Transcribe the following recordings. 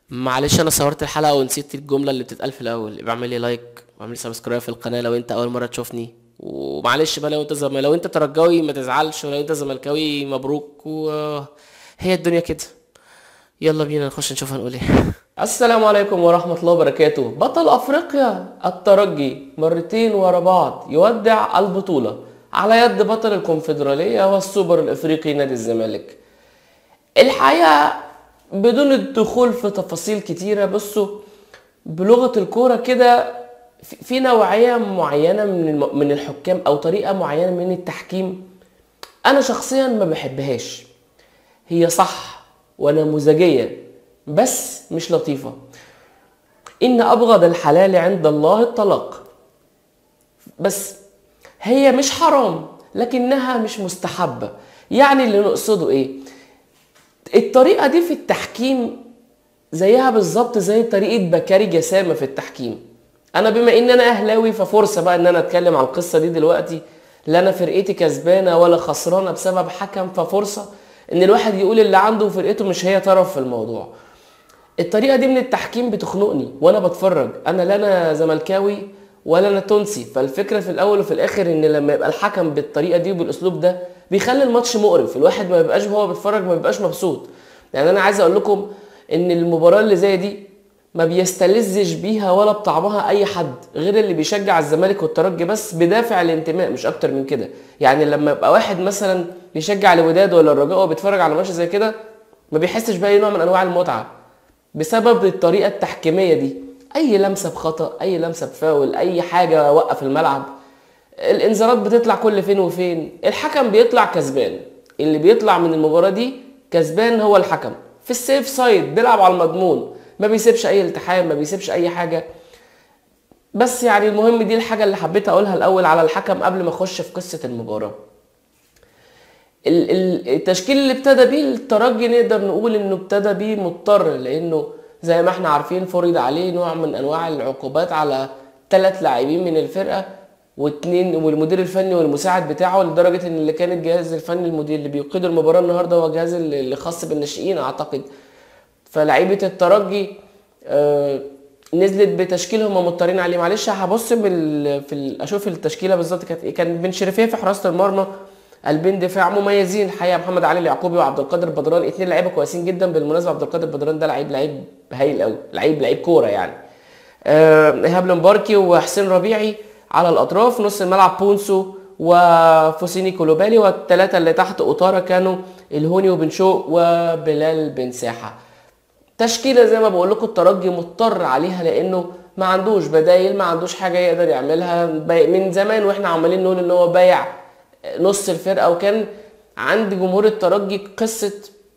معلش انا صورت الحلقه ونسيت الجمله اللي بتتقال في الاول ابقى اعمل لي لايك واعمل لي سبسكرايب في القناه لو انت اول مره تشوفني ومعلش بقى لو انت زم... لو انت ترجاوي ما تزعلش ولو انت زملكاوي مبروك وهي الدنيا كده يلا بينا نخش نشوف هنقول ايه السلام عليكم ورحمة الله وبركاته بطل افريقيا الترجي مرتين ورا بعض يودع البطولة على يد بطل الكونفدرالية والسوبر الافريقي نادي الزمالك الحقيقة بدون الدخول في تفاصيل كتيرة بصوا بلغة الكورة كده في- في نوعية معينة من الم- من الحكام أو طريقة معينة من التحكيم أنا شخصيا ما بحبهاش هي صح ونموذجية بس مش لطيفة إن أبغض الحلال عند الله الطلاق بس هي مش حرام لكنها مش مستحبة يعني اللي نقصده إيه الطريقة دي في التحكيم زيها بالظبط زي طريقة بكاري جسامة في التحكيم انا بما ان انا اهلاوي ففرصة بقى ان انا اتكلم عن القصة دي دلوقتي لا انا فرقتي كسبانة ولا خسرانة بسبب حكم ففرصة ان الواحد يقول اللي عنده وفرقته مش هي طرف في الموضوع الطريقة دي من التحكيم بتخنقني وانا بتفرج انا لا انا زملكاوي ولا انا تونسي فالفكرة في الاول وفي الاخر ان لما يبقى الحكم بالطريقة دي وبالاسلوب ده بيخلي الماتش مقرف الواحد ما بيبقاش وهو بيتفرج ما بيبقاش مبسوط يعني انا عايز اقول لكم ان المباراة اللي زي دي ما بيستلذش بيها ولا بطعمها اي حد غير اللي بيشجع الزمالك والترجي بس بدافع الانتماء مش اكتر من كده يعني لما يبقى واحد مثلا بيشجع الوداد ولا الرجاء وبيتفرج على ماتش زي كده ما بيحسش باي نوع من انواع المتعه بسبب الطريقه التحكيميه دي اي لمسه بخطا اي لمسه بفاول اي حاجه وقف الملعب الانذارات بتطلع كل فين وفين الحكم بيطلع كسبان اللي بيطلع من المباراه دي كسبان هو الحكم في السيف سايد بيلعب على المضمون ما بيسيبش اي التحام ما بيسيبش اي حاجه بس يعني المهم دي الحاجه اللي حبيت اقولها الاول على الحكم قبل ما اخش في قصه المباراه ال- ال- التشكيل اللي ابتدى بيه الترجي نقدر نقول انه ابتدى بيه مضطر لانه زي ما احنا عارفين فرض عليه نوع من انواع العقوبات على ثلاث لاعبين من الفرقه واثنين والمدير الفني والمساعد بتاعه لدرجه ان اللي كان الجهاز الفني المدير اللي بيقيد المباراه النهارده هو الجهاز اللي اللي خاص بالناشئين اعتقد فلعيبه الترجي آه، نزلت بتشكيل هم مضطرين عليه معلش هبص بال... في ال... اشوف التشكيله بالظبط كانت ايه كان بن شريفيه في حراسه المرمى قلبين دفاع مميزين الحقيقه محمد علي اليعقوبي وعبد القادر بدران اثنين لعيبه كويسين جدا بالمناسبه عبد القادر بدران ده لعيب لعيب هايل قوي لعيب لعيب كوره يعني آه، ايهاب المباركي وحسين ربيعي على الاطراف نص الملعب بونسو وفوسيني كولوبالي والثلاثه اللي تحت اوتارا كانوا الهوني وبن شوق وبلال بن ساحه تشكيله زي ما بقول لكم الترجي مضطر عليها لانه ما عندوش بدايل ما عندوش حاجه يقدر يعملها باي- من زمان واحنا عمالين نقول ان هو بايع نص الفرقه وكان عند جمهور الترجي قصه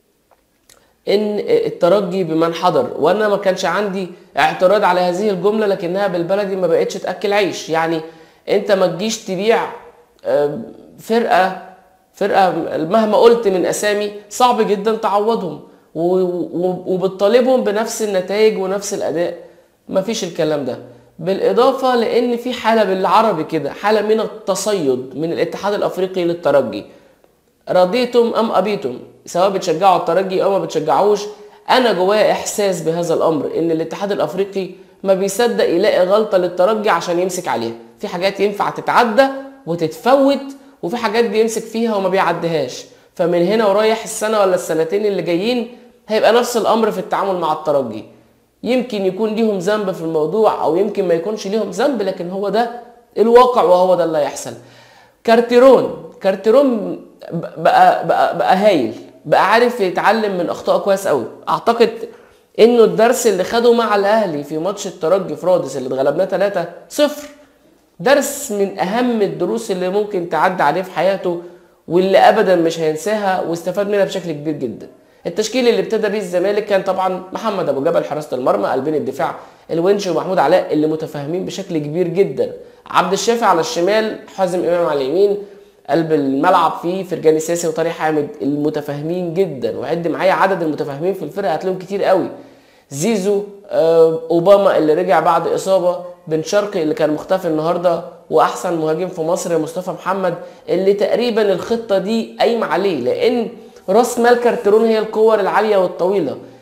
ان الترجي بمن حضر وانا ما كانش عندي اعتراض على هذه الجمله لكنها بالبلدي ما بقتش تاكل عيش يعني انت ما تجيش تبيع آه، فرقه فرقه مهما قلت من اسامي صعب جدا تعوضهم و- و- وبتطالبهم بنفس النتائج ونفس الاداء مفيش الكلام ده بالاضافه لان في حاله بالعربي كده حاله من التصيد من الاتحاد الافريقي للترجي رضيتم ام ابيتم سواء بتشجعوا الترجي او ما بتشجعوش انا جوايا احساس بهذا الامر ان الاتحاد الافريقي ما بيصدق يلاقي غلطه للترجي عشان يمسك عليها في حاجات ينفع تتعدى وتتفوت وفي حاجات بيمسك فيها وما بيعديهاش فمن هنا ورايح السنه ولا السنتين اللي جايين هيبقى نفس الامر في التعامل مع الترجي يمكن يكون ليهم ذنب في الموضوع او يمكن ما يكونش ليهم ذنب لكن هو ده الواقع وهو ده اللي هيحصل كارتيرون كارتيرون بقى بقى بقى هايل بقى عارف يتعلم من اخطائه كويس قوي اعتقد انه الدرس اللي خده مع الاهلي في ماتش الترجي في رادس اللي اتغلبناه 3 0 درس من اهم الدروس اللي ممكن تعدي عليه في حياته واللي ابدا مش هينساها واستفاد منها بشكل كبير جدا التشكيل اللي ابتدى بيه الزمالك كان طبعا محمد ابو جبل حراسه المرمى قلبين الدفاع الونش ومحمود علاء اللي متفاهمين بشكل كبير جدا عبد الشافي على الشمال حازم امام على اليمين قلب الملعب فيه فرجاني ساسي وطارق حامد المتفاهمين جدا وعد معايا عدد المتفاهمين في الفرقه هتلاقيهم كتير قوي زيزو آه، اوباما اللي رجع بعد اصابه بن شرقي اللي كان مختفي النهارده واحسن مهاجم في مصر مصطفى محمد اللي تقريبا الخطه دي قايمه عليه لان راس مال كارترون هي الكور العاليه والطويله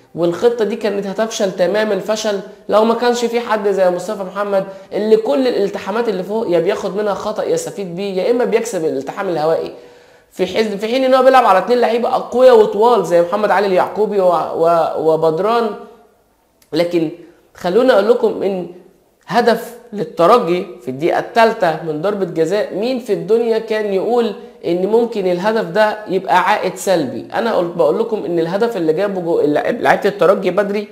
والخطه دي كانت هتفشل تمام الفشل لو ما كانش في حد زي مصطفى محمد اللي كل الالتحامات اللي فوق يا بياخد منها خطا يستفيد بيه يا اما بيكسب الالتحام الهوائي في حين في حين ان هو بيلعب على اتنين لعيبه اقوياء وطوال زي محمد علي اليعقوبي و... و... وبدران لكن خلونا اقول لكم ان هدف للترجي في الدقيقه الثالثه من ضربه جزاء مين في الدنيا كان يقول ان ممكن الهدف ده يبقى عائد سلبي انا قلت بقول لكم ان الهدف اللي جابه جو اللاعب- لعيبه الترجي بدري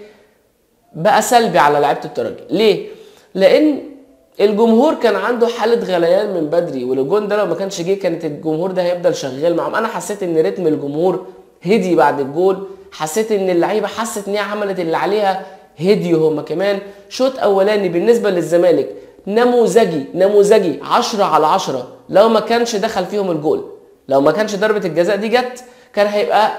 بقى سلبي على لعيبه الترجي ليه لان الجمهور كان عنده حاله غليان من بدري والجون ده لو ما كانش جه كانت الجمهور ده هيفضل شغال معاهم انا حسيت ان رتم الجمهور هدي بعد الجول حسيت ان اللعيبه حست ان هي عملت اللي عليها هديوا هما كمان شوط اولاني بالنسبه للزمالك نموذجي نموذجي 10 على 10 لو ما كانش دخل فيهم الجول لو ما كانش ضربه الجزاء دي جت كان هيبقى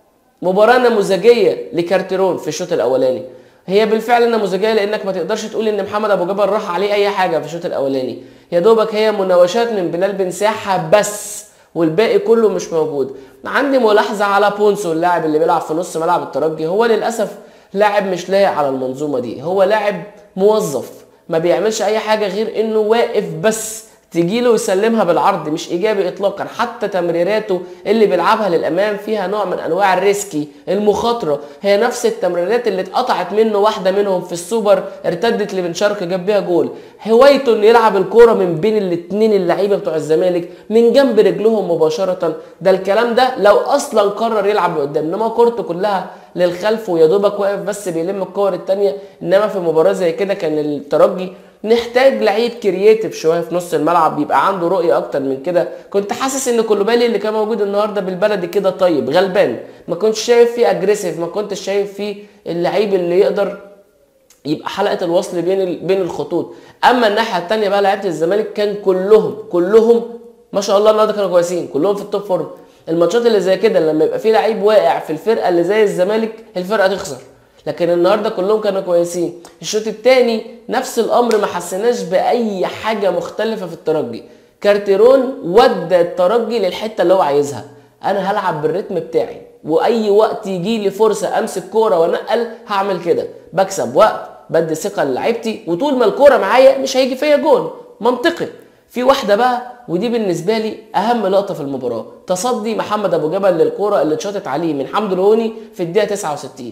مباراة نموذجية لكارتيرون في الشوط الأولاني هي بالفعل نموذجية لأنك ما تقدرش تقول إن محمد أبو جبل راح عليه أي حاجة في الشوط الأولاني يا دوبك هي مناوشات من بلال بن ساحة بس والباقي كله مش موجود عندي ملاحظة على بونسو اللاعب اللي بيلعب في نص ملعب الترجي هو للأسف لاعب مش لايق على المنظومة دي هو لاعب موظف ما بيعملش أي حاجة غير إنه واقف بس تجيله يسلمها بالعرض مش ايجابي اطلاقا حتى تمريراته اللي بيلعبها للامام فيها نوع من انواع الريسكي المخاطره هي نفس التمريرات اللي اتقطعت منه واحده منهم في السوبر ارتدت لبن شرقي جاب بيها جول هوايته انه يلعب الكوره من بين الاثنين اللعيبه بتوع الزمالك من جنب رجلهم مباشره ده الكلام ده لو اصلا قرر يلعب لقدام انما كورته كلها للخلف ويا دوبك واقف بس بيلم الكور التانية انما في مباراه زي كده كان الترجي نحتاج لعيب كرييتيف شويه في نص الملعب يبقى عنده رؤيه اكتر من كده كنت حاسس ان كولوبالي اللي كان موجود النهارده بالبلدي كده طيب غلبان ما كنتش شايف فيه اجريسيف ما كنتش شايف فيه اللعيب اللي يقدر يبقى حلقه الوصل بين ال- بين الخطوط اما الناحيه الثانيه بقى لعيبه الزمالك كان كلهم كلهم ما شاء الله النهارده كانوا كويسين كلهم في التوب فورم الماتشات اللي زي كده لما يبقى في لعيب واقع في الفرقه اللي زي الزمالك الفرقه تخسر لكن النهارده كلهم كانوا كويسين الشوط الثاني نفس الامر ما حسيناش باي حاجه مختلفه في الترجي كارتيرون ودى الترجي للحته اللي هو عايزها انا هلعب بالريتم بتاعي واي وقت يجي لي فرصه امسك كوره وانقل هعمل كده بكسب وقت بدي ثقه لعيبتي وطول ما الكوره معايا مش هيجي فيا جول منطقي في واحده بقى ودي بالنسبه لي اهم لقطه في المباراه تصدي محمد ابو جبل للكوره اللي اتشاطت عليه من حمد الهوني في الدقيقه 69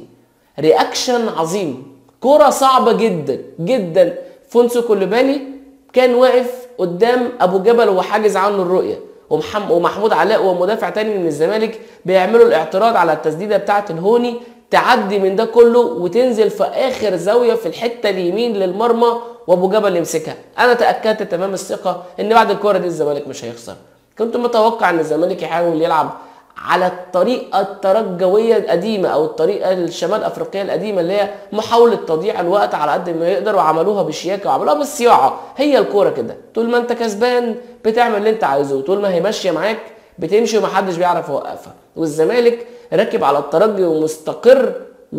رياكشن عظيم كرة صعبة جدا جدا فونسو كولوبالي كان واقف قدام ابو جبل وحاجز عنه الرؤية ومحم ومحمود علاء ومدافع تاني من الزمالك بيعملوا الاعتراض على التسديدة بتاعة الهوني تعدي من ده كله وتنزل في اخر زاوية في الحتة اليمين للمرمى وابو جبل يمسكها انا تاكدت تمام الثقة ان بعد الكرة دي الزمالك مش هيخسر كنت متوقع ان الزمالك يحاول يلعب على الطريقة الترجوية القديمة أو الطريقة الشمال أفريقية القديمة اللي هي محاولة تضييع الوقت على قد ما يقدروا وعملوها بشياكة وعملوها بالصياعة هي الكورة كده طول ما أنت كسبان بتعمل اللي أنت عايزه طول ما هي ماشية معاك بتمشي ومحدش بيعرف يوقفها والزمالك راكب على الترجي ومستقر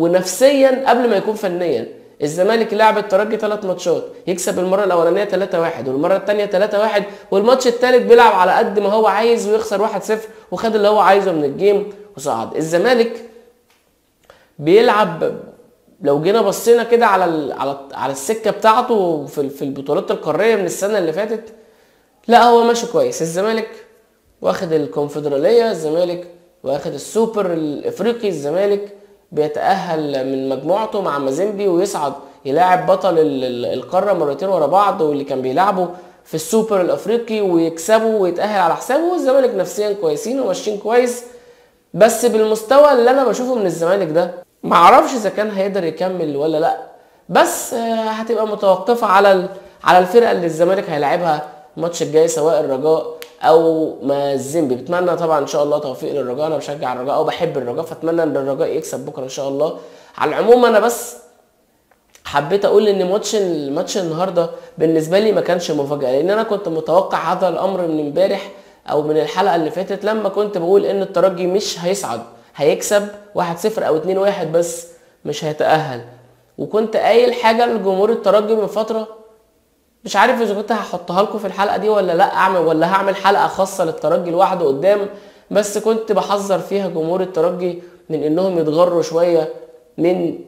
ونفسيا قبل ما يكون فنيا الزمالك لعب الترجي ثلاث ماتشات يكسب المره الاولانيه 3-1 والمره الثانيه 3-1 والماتش الثالث بيلعب على قد ما هو عايز ويخسر 1-0 وخد اللي هو عايزه من الجيم وصعد الزمالك بيلعب لو جينا بصينا كده على ال- على على السكه بتاعته في في البطولات القاريه من السنه اللي فاتت لا هو ماشي كويس الزمالك واخد الكونفدراليه الزمالك واخد السوبر الافريقي الزمالك بيتاهل من مجموعته مع مازيمبي ويصعد يلاعب بطل ال- ال- القاره مرتين ورا بعض واللي كان بيلعبه في السوبر الافريقي ويكسبوا ويتاهل على حسابه والزمالك نفسيا كويسين وماشيين كويس بس بالمستوى اللي انا بشوفه من الزمالك ده ما اعرفش اذا كان هيقدر يكمل ولا لا بس آه، هتبقى متوقفه على ال- على الفرقه اللي الزمالك هيلاعبها الماتش الجاي سواء الرجاء او مازيمبي بتمنى طبعا ان شاء الله توفيق للرجاء انا بشجع الرجاء او بحب الرجاء فاتمنى ان الرجاء يكسب بكره ان شاء الله على العموم انا بس حبيت اقول ان ماتش الماتش النهارده بالنسبه لي ما كانش مفاجاه لان انا كنت متوقع هذا الامر من امبارح او من الحلقه اللي فاتت لما كنت بقول ان الترجي مش هيصعد هيكسب 1-0 او 2-1 بس مش هيتاهل وكنت قايل حاجه لجمهور الترجي من فتره مش عارف اذا كنت هحطها لكم في الحلقه دي ولا لا اعمل ولا هعمل حلقه خاصه للترجي لوحده قدام بس كنت بحذر فيها جمهور الترجي من انهم يتغروا شويه من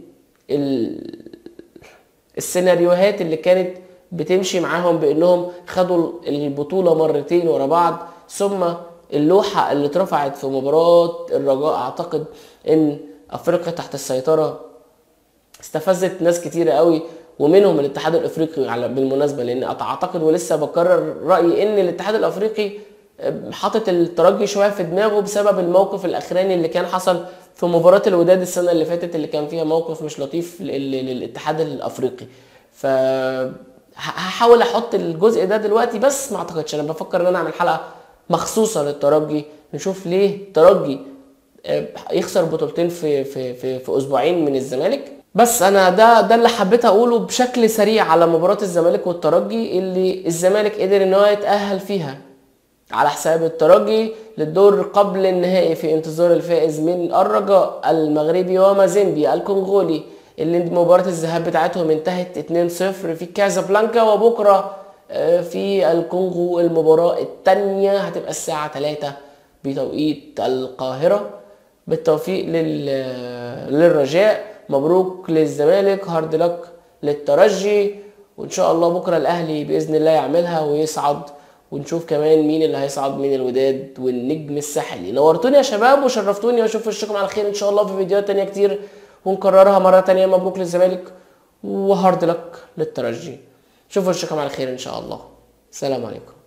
السيناريوهات اللي كانت بتمشي معاهم بانهم خدوا البطولة مرتين ورا بعض ثم اللوحة اللي اترفعت في مباراة الرجاء اعتقد ان افريقيا تحت السيطرة استفزت ناس كتيرة قوي ومنهم الاتحاد الافريقي على بالمناسبة لان اعتقد ولسه بكرر رأيي ان الاتحاد الافريقي حاطط الترجي شوية في دماغه بسبب الموقف الاخراني اللي كان حصل في مباراة الوداد السنة اللي فاتت اللي كان فيها موقف مش لطيف للاتحاد الافريقي ف هحاول احط الجزء ده دلوقتي بس ما اعتقدش انا بفكر ان انا اعمل حلقه مخصوصه للترجي نشوف ليه الترجي يخسر بطولتين في في في, في اسبوعين من الزمالك بس انا ده ده اللي حبيت اقوله بشكل سريع على مباراه الزمالك والترجي اللي الزمالك قدر ان هو يتاهل فيها على حساب الترجي للدور قبل النهائي في انتظار الفائز من الرجاء المغربي ومازيمبي الكونغولي اللي مباراة الذهاب بتاعتهم انتهت 2-0 في كازابلانكا وبكرة في الكونغو المباراة التانية هتبقى الساعة 3 بتوقيت القاهرة بالتوفيق لل... للرجاء مبروك للزمالك هارد لك للترجي وان شاء الله بكرة الاهلي باذن الله يعملها ويصعد ونشوف كمان مين اللي هيصعد من الوداد والنجم الساحلي نورتوني يا شباب وشرفتوني واشوف وشكم على خير ان شاء الله في فيديوهات تانية كتير ونكررها مرة تانية مبروك للزمالك وهارد لك للترجي شوفوا وشكم على خير ان شاء الله السلام عليكم